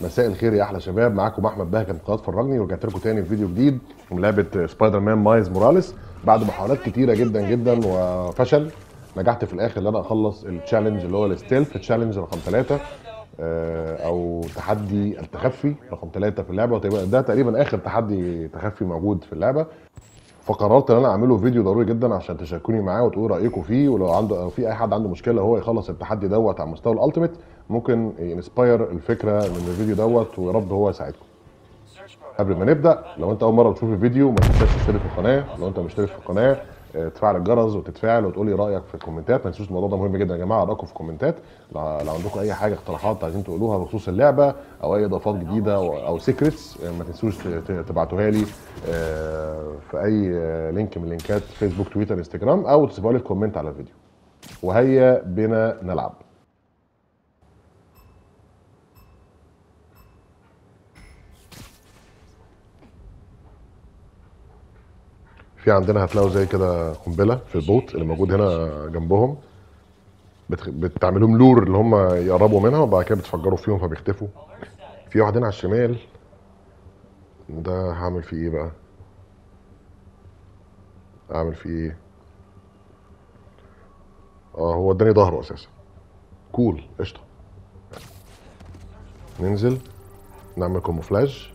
مساء الخير يا احلى شباب معاكم احمد بهجت من قناه فرجني ورجعت لكم تاني في فيديو جديد من لعبه سبايدر مان مايز موراليس بعد محاولات كتيره جدا جدا وفشل نجحت في الاخر ان انا اخلص التشالنج اللي هو الستيلث تشالنج رقم ثلاثة او تحدي التخفي رقم ثلاثة في اللعبه وتقريبا ده تقريبا اخر تحدي تخفي موجود في اللعبه فقررت ان انا اعمله فيديو ضروري جدا عشان تشاركوني معاه وتقولوا رايكم فيه ولو عنده لو في اي حد عنده مشكله هو يخلص التحدي دوت على مستوى الالتيميت ممكن ينسباير الفكره من الفيديو دوت ويا رب هو يساعدكم قبل ما نبدا لو انت اول مره بتشوف الفيديو ما تنساش تشترك في القناه لو انت مشترك في القناه آه، تفعل الجرس وتتفاعل وتقول لي رايك في الكومنتات ما تنسوش الموضوع ده مهم جدا يا جماعه رايكم في الكومنتات لو لو عندكم اي حاجه اقتراحات عايزين تقولوها بخصوص اللعبه او اي اضافات جديده او, أو سيكريتس ما تنسوش ت- ت- تبعتوها لي آه، في اي آه، لينك من لينكات فيسبوك تويتر انستجرام او تسيبوها لي في كومنت على الفيديو وهيا بنا نلعب في عندنا هتلاقوا زي كده قنبله في البوت اللي موجود هنا جنبهم بتخ... بتعملهم لور اللي هم يقربوا منها وبعد كده بتفجروا فيهم فبيختفوا في واحد هنا على الشمال ده هعمل فيه ايه بقى اعمل فيه ايه اه هو اداني ظهره اساسا كول قشطه ننزل نعمل كوموفلاج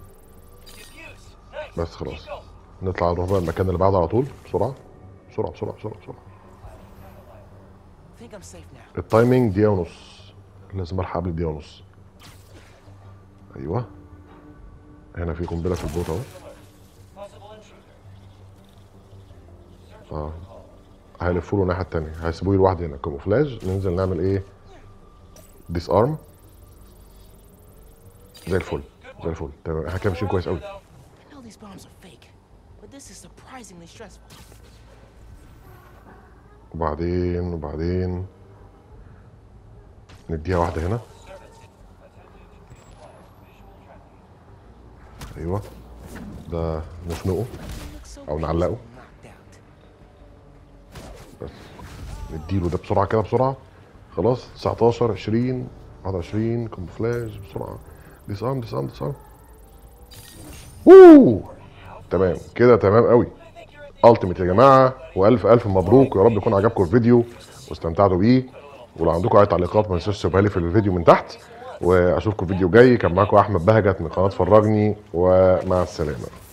بس خلاص نطلع نروح بقى المكان اللي بعده على طول بسرعه بسرعه بسرعه بسرعه بسرعه think I'm safe now. التايمينج دقيقة ونص لازم الحق قبل دقيقة ونص ايوه هنا في قنبلة في البوت اهو اه هيلفوا له الناحية التانية هيسيبوه لوحدي هنا كوموفلاج ننزل نعمل ايه ديس ارم زي الفل زي الفل تمام احنا كده ماشيين كويس قوي I know these bombs are fake, but this is surprisingly stressful. وبعدين وبعدين نديها واحدة هنا ايوه ده نخنقه He looks so أو close نعلقه. and knocked out. بس نديله ده بسرعة كده بسرعة خلاص 19 20 21 كومفلاج بسرعة ديس ارم ديس ارم ديس ارم اوه تمام كده تمام قوي التيميت يا جماعة والف الف مبروك ويا رب يكون عجبكم الفيديو واستمتعتوا بيه ولو عندكم اي تعليقات ما تنسوش تسيبوها لي في الفيديو من تحت واشوفكم فيديو جاي كان معاكم احمد بهجت من قناة فرجني ومع السلامة